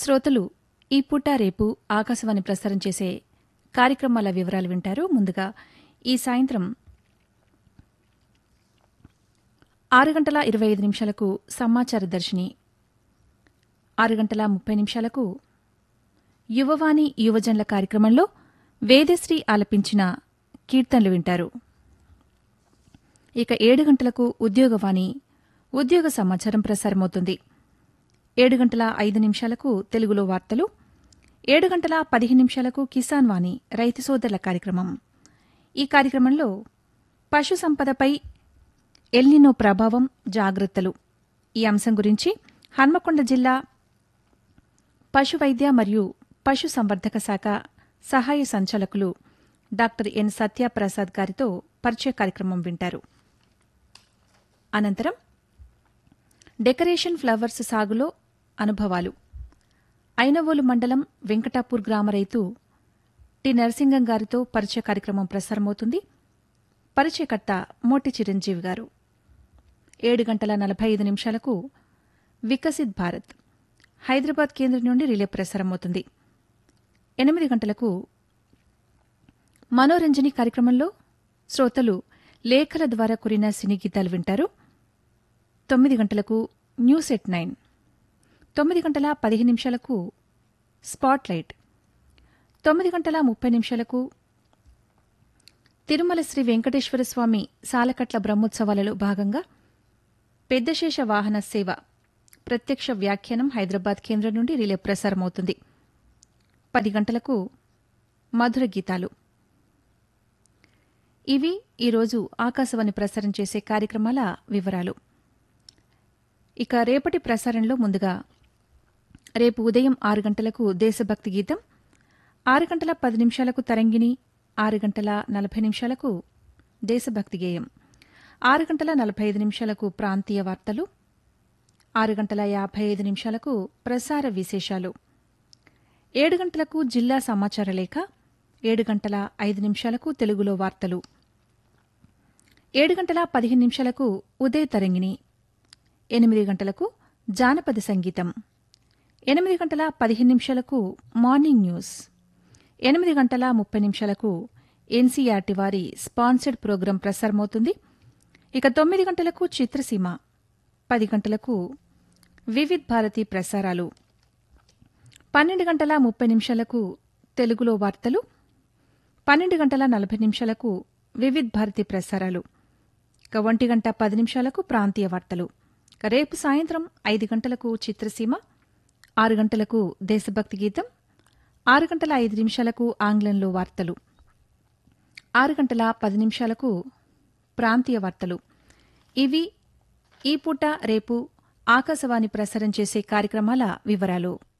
శ్రోతలు ఈ పూట రేపు ఆకాశవాణి ప్రసారం చేసే కార్యక్రమాల వివరాలు వింటారు ముందుగా ఈ సాయంత్రం ఆరు గంటల ఇరవై ఐదు నిమిషాలకు సమాచార దర్శిని ఆరు గంటల ముప్పై నిమిషాలకు యువవాణి యువజనుల కార్యక్రమంలో వేదశ్రీ ఆలపించిన కీర్తనలు వింటారు ఇక ఏడు గంటలకు ఉద్యోగవాణి ఉద్యోగ సమాచారం ప్రసారమవుతుంది ఏడు గంటల ఐదు నిమిషాలకు తెలుగులో వార్తలు ఏడు గంటల పదిహేను నిమిషాలకు కిసాన్ వాణి రైతు సోదరుల కార్యక్రమం ఈ కార్యక్రమంలో పశు సంపదపై ఎల్నినో ప్రభావం జాగ్రత్తలు ఈ అంశం గురించి హన్మకొండ జిల్లా పశు వైద్య మరియు పశు సంవర్ధక శాఖ సహాయ సంచాలకులు డాక్టర్ ఎన్ సత్యప్రసాద్ గారితో పరిచయ కార్యక్రమం వింటారు అనంతరం డెకరేషన్ ఫ్లవర్స్ సాగులో అనుభవాలు ఐనవోలు మండలం వెంకటాపూర్ గ్రామ రైతు టి నరసింగం గారితో పరిచయ కార్యక్రమం ప్రసారమవుతుంది పరిచయకర్త మోటి చిరంజీవి గారు ఏడు గంటల నలభై ఐదు నిమిషాలకు వికసిత్ భారత్ హైదరాబాద్ కేంద్రం నుండి రిలే ప్రసారమవుతుంది ఎనిమిది గంటలకు మనోరంజని కార్యక్రమంలో శ్రోతలు లేఖల ద్వారా కురిన సినీ గీతాలు వింటారు తొమ్మిది గంటలకు న్యూస్ ఎట్ నైన్ తొమ్మిది గంటల పదిహేను నిమిషాలకు స్పాట్ లైట్ తొమ్మిది గంటల ముప్పై నిమిషాలకు తిరుమల శ్రీ వెంకటేశ్వర స్వామి సాలకట్ల బ్రహ్మోత్సవాలలో భాగంగా పెద్దశేష వాహన సేవ ప్రత్యక్ష వ్యాఖ్యానం హైదరాబాద్ కేంద్రం నుండి రిలే ప్రసారమవుతుంది పది గంటలకు మధుర గీతాలు ఇవి ఈరోజు ఆకాశవాణి ప్రసారం చేసే కార్యక్రమాల వివరాలు ఇక రేపటి ప్రసారంలో ముందుగా రేపు ఉదయం ఆరు గంటలకు దేశభక్తి గీతం ఆరు గంటల పది నిమిషాలకు తరంగిణి ఆరు గంటల నలభై నిమిషాలకు దేశభక్తి గేయం ఆరు గంటల నలభై ఐదు నిమిషాలకు ప్రాంతీయ వార్తలు ఆరు గంటల యాభై ఐదు నిమిషాలకు ప్రసార విశేషాలు ఏడు గంటలకు జిల్లా సమాచార లేఖ ఏడు గంటల ఐదు నిమిషాలకు తెలుగులో వార్తలు ఏడు గంటల పదిహేను నిమిషాలకు ఉదయ తరంగిణి ఎనిమిది గంటలకు జానపద సంగీతం ఎనిమిది గంటల పదిహేను నిమిషాలకు మార్నింగ్ న్యూస్ ఎనిమిది గంటల ముప్పై నిమిషాలకు ఎన్సీఆర్టీ వారి స్పాన్సర్డ్ ప్రోగ్రాం ప్రసారమవుతుంది ఇక తొమ్మిది గంటలకు చిత్రసీమ పది గంటలకు వివిధ్ భారతి ప్రసారాలు పన్నెండు గంటల ముప్పై నిమిషాలకు తెలుగులో వార్తలు పన్నెండు గంటల నలభై నిమిషాలకు వివిధ్ భారతి ప్రసారాలు ఇక ఒంటి గంట పది నిమిషాలకు ప్రాంతీయ వార్తలు ఇక రేపు సాయంత్రం ఐదు గంటలకు చిత్రసీమ ఆరు గంటలకు దేశభక్తి గీతం ఆరు గంటల ఐదు నిమిషాలకు ఆంగ్లంలో వార్తలు ఆరు గంటల పది నిమిషాలకు ప్రాంతీయ వార్తలు ఇవి ఈ పూట రేపు ఆకాశవాణి ప్రసారం చేసే కార్యక్రమాల వివరాలు